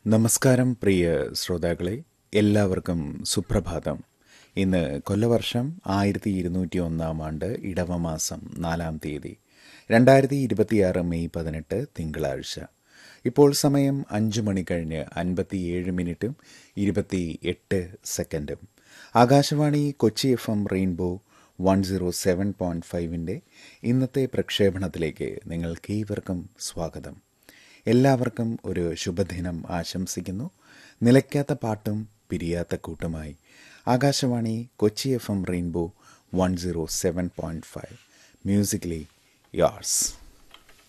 നമസ്കാരം പ്രിയ ശ്രോതാക്കളെ എല്ലാവർക്കും സുപ്രഭാതം ഇന്ന് കൊല്ലവർഷം ആയിരത്തി ഇരുന്നൂറ്റി ഒന്നാം ആണ്ട് ഇടവമാസം നാലാം തീയതി രണ്ടായിരത്തി ഇരുപത്തിയാറ് മെയ് പതിനെട്ട് തിങ്കളാഴ്ച ഇപ്പോൾ സമയം അഞ്ച് മണി കഴിഞ്ഞ് അൻപത്തിയേഴ് മിനിറ്റും ഇരുപത്തി എട്ട് സെക്കൻഡും Akashvani Kochi F M rainbow one zero seven point ഫൈവിൻ്റെ ഇന്നത്തെ പ്രക്ഷേപണത്തിലേക്ക് നിങ്ങൾക്ക് ഏവർക്കും സ്വാഗതം എല്ലാവർക്കും ഒരു ശുഭദിനം ആശംസിക്കുന്നു നിലയ്ക്കാത്ത പാട്ടും പിരിയാത്ത കൂട്ടുമായി Akashvani Kochi F M rainbow one zero seven point five musically യാർസ്